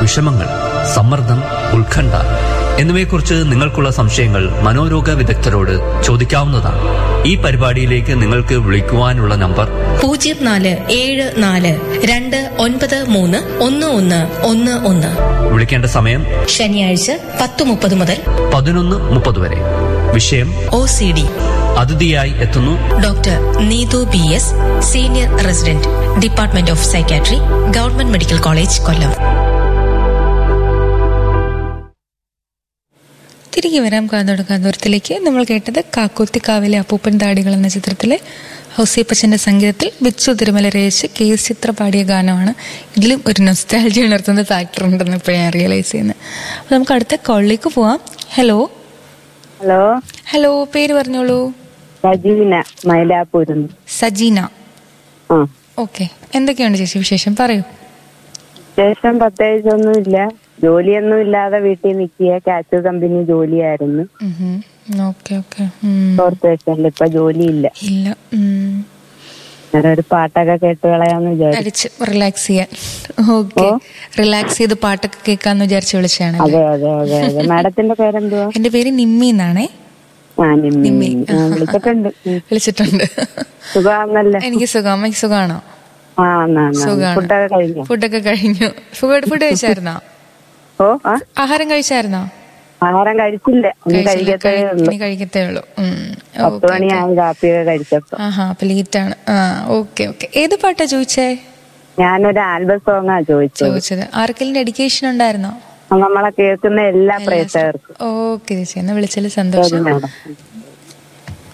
വിഷമങ്ങൾ സമ്മർദ്ദം ഉത്കണ്ഠ എന്നിവയെക്കുറിച്ച് നിങ്ങൾക്കുള്ള സംശയങ്ങൾ മനോരോഗ വിദഗ്ധരോട് ചോദിക്കാവുന്നതാണ് ഈ പരിപാടിയിലേക്ക് നിങ്ങൾക്ക് വിളിക്കുവാനുള്ള നമ്പർ പൂജ്യം നാല് ഏഴ് നാല് രണ്ട് ഒൻപത് മൂന്ന് ഒന്ന് ഒന്ന് ഒന്ന് ഒന്ന് വിളിക്കേണ്ട സമയം ശനിയാഴ്ച പത്ത് മുപ്പത് മുതൽ പതിനൊന്ന് മുപ്പത് വരെ വിഷയം ഒ സി ഡി അതിഥിയായി എത്തുന്നു doctor Neethu B S senior resident department of psychiatry government medical college Kollam തിരികെ വരാം കാതോട് കാതോരത്തിലേക്ക് നമ്മൾ കേട്ടത് കാക്കോത്തിക്കാവിലെ അപ്പൂപ്പൻ താടികൾ എന്ന ചിത്രത്തിലെ ഹൗസിയപ്പച്ചന്റെ സംഗീതത്തിൽ ബിച്ചു തിരുമല രചിച്ച് കെ എസ് ചിത്ര പാടിയ ഗാനമാണ് ഇതിലും ഒരു നൊസ്റ്റാലജി ഉണർത്തുന്ന ഫാക്ടർ ഉണ്ടെന്ന് ഇപ്പോൾ ഞാൻ റിയലൈസ് ചെയ്യുന്നത് അപ്പോൾ നമുക്ക് അടുത്ത കോളിലേക്ക് പോവാം ഹലോ ഹലോ ഹലോ പേര് പറഞ്ഞോളൂ സജീന മൈലാപ്പൂരുന്ന് സജീന ആ ഓക്കെ എന്തൊക്കെയുണ്ട് ചേച്ചി വിശേഷം പറയൂ ശേഷം പ്രത്യേകിച്ചൊന്നുമില്ല ജോലിയൊന്നും ഇല്ലാതെ വീട്ടിൽ നിൽക്കുക കാച്ചു കമ്പനി ജോലിയായിരുന്നു ഓക്കെ ഓക്കെ കോർപ്പറേഷനിൽ ഇപ്പൊ ജോലിയില്ല ഇല്ല ഉം. അന്നേരം ഒരു പാട്ടൊക്കെ കേട്ട് കളയാന്ന് വിചാരിച്ചു അടിച്ച് റിലാക്സ് ചെയ്യാൻ ഓക്കെ റിലാക്സ് ചെയ്ത് പാട്ടൊക്കെ കേൾക്കാന്ന് വിചാരിച്ച് വിളിച്ചാണ് അതെ അതെ അതെ അതെ മാഡത്തിന്റെ പേരെന്തുവാ എന്റെ പേര് നിമ്മി എന്നാണേ ആ നിമ്മി ആ, വിളിച്ചിട്ടുണ്ട് ഉം. വിളിച്ചിട്ടുണ്ട് സുഖാന്നല്ലേ എനിക്ക് സുഖം അമ്മയ്ക്ക് സുഖമാണോ ആ എന്നാ, എന്നാ. സുഖാണ് ഫുഡൊക്കെ കഴിഞ്ഞോ ഫുഡൊക്കെ കഴിഞ്ഞു ഫുഡ് ഫുഡ് കഴിച്ചായിരുന്നോ ഓ ആ ആഹാരം കഴിച്ചായിരുന്നോ ആഹാരം കഴിച്ചില്ല ഇനി കഴിച്ചില്ല. കഴിക്കത്തേ കഴി- ഉള്ളൂ ഇനി കഴിക്കത്തേ ഉള്ളൂ ഉം. പത്ത് ഓക്കെ, മണിയായി കാപ്പിയൊക്കെ കഴിച്ചപ്പോ ആഹാ അപ്പൊ ലേറ്റ് ആണ് ആ ഓക്കെ ഓക്കെ ഏത് പാട്ടാ ചോദിച്ചേ ഞാനൊരു ആൽബം സോങ്ങാ ചോദിച്ചത് ചോദിച്ചത് ആർക്കെങ്കിലും ഡെഡിക്കേഷൻ ഉണ്ടായിരുന്നോ നമ്മളെ കേൾക്കുന്ന എല്ലാ പ്രേക്ഷകർക്കും ഓക്കെ ചേച്ചി എന്നാ വിളിച്ചതിൽ സന്തോഷം ശരി, മാഡം.